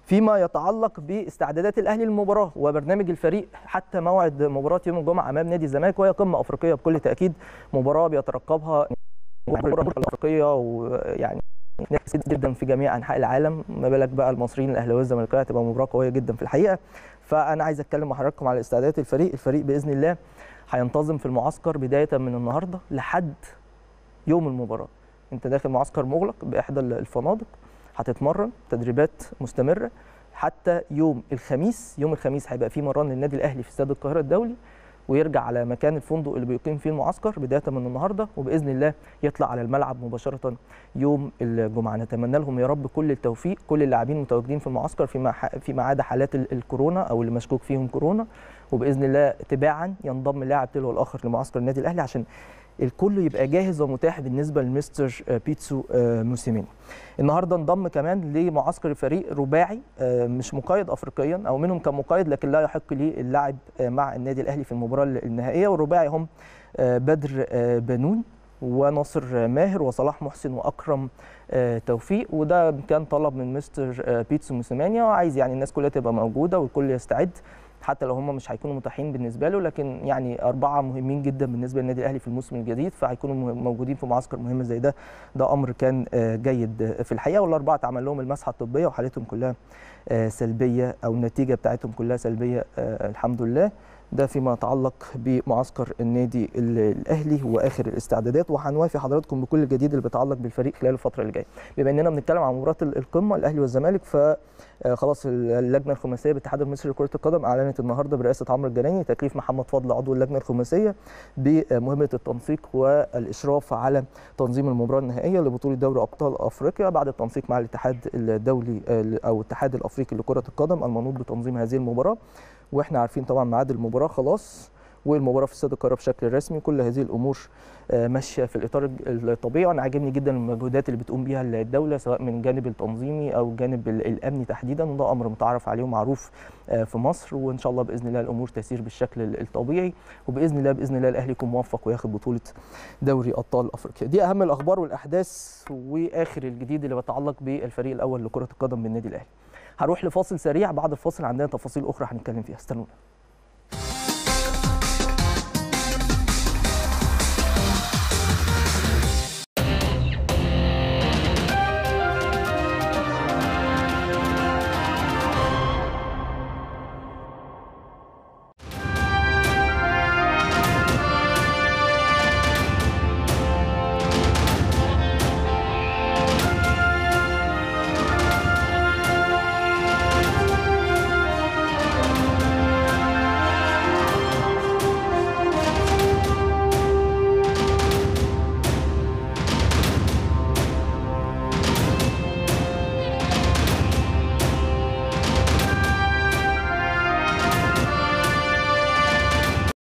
فيما يتعلق باستعدادات الاهلي للمباراه وبرنامج الفريق حتى موعد مباراه يوم الجمعه امام نادي الزمالك وهي قمه افريقيه بكل تاكيد مباراه بيترقبها الافريقيه ويعني ناس جدا في جميع انحاء العالم ما بالك بقى المصريين الاهلاويه والزملكاويه هتبقى مباراه قويه جدا في الحقيقه فانا عايز اتكلم مع حضراتكم على استعدادات الفريق الفريق باذن الله هينتظم في المعسكر بدايه من النهارده لحد يوم المباراه انت داخل معسكر مغلق باحدى الفنادق هتتمرن تدريبات مستمره حتى يوم الخميس يوم الخميس هيبقى في مران للنادي الاهلي في استاد القاهره الدولي ويرجع على مكان الفندق اللي بيقيم فيه المعسكر بدايه من النهارده وباذن الله يطلع على الملعب مباشره يوم الجمعه نتمنى لهم يا رب كل التوفيق كل اللاعبين متواجدين في المعسكر فيما فيما عدا حالات الكورونا او اللي مشكوك فيهم كورونا وباذن الله تباعا ينضم لاعب تلو الاخر لمعسكر النادي الاهلي عشان الكل يبقى جاهز ومتاح بالنسبه لمستر بيتسو موسيماني. النهارده انضم كمان لمعسكر الفريق رباعي مش مقيد افريقيا او منهم كان مقيد لكن لا يحق ليه اللعب مع النادي الاهلي في المباراه النهائيه والرباعي هم بدر بنون وناصر ماهر وصلاح محسن واكرم توفيق وده كان طلب من مستر بيتسو موسيماني وعايز يعني الناس كلها تبقى موجوده والكل يستعد حتى لو هم مش هيكونوا متاحين بالنسبه له لكن يعني اربعه مهمين جدا بالنسبه للنادي الاهلي في الموسم الجديد فهيكونوا موجودين في معسكر مهم زي ده ده امر كان جيد في الحقيقه والاربعه اتعمل لهم المسحه الطبيه وحالتهم كلها سلبيه او النتيجه بتاعتهم كلها سلبيه الحمد لله ده فيما يتعلق بمعسكر النادي الاهلي واخر الاستعدادات وهنوافي حضراتكم بكل الجديد اللي بيتعلق بالفريق خلال الفتره اللي جايه بما اننا بنتكلم عن مباراه القمه الاهلي والزمالك ف خلاص اللجنه الخماسيه بالاتحاد المصري لكره القدم اعلنت النهارده برئاسه عمرو الجناني تكليف محمد فضل عضو اللجنه الخماسيه بمهمه التنسيق والاشراف على تنظيم المباراه النهائيه لبطوله دوري ابطال افريقيا بعد التنسيق مع الاتحاد الدولي او الاتحاد الافريقي لكره القدم المنوط بتنظيم هذه المباراه واحنا عارفين طبعا ميعاد المباراه خلاص والمباراه في استاد القاهره بشكل رسمي كل هذه الامور ماشيه في الاطار الطبيعي وانا عاجبني جدا المجهودات اللي بتقوم بيها الدوله سواء من الجانب التنظيمي او الجانب الامني تحديدا وده امر متعارف عليه ومعروف في مصر وان شاء الله باذن الله الامور تسير بالشكل الطبيعي وباذن الله باذن الله الاهلي يكون موفق وياخد بطوله دوري ابطال افريقيا دي اهم الاخبار والاحداث واخر الجديد اللي بيتعلق بالفريق الاول لكره القدم بالنادي الاهلي هروح لفاصل سريع بعد الفاصل عندنا تفاصيل اخرى هنتكلم فيها استنونا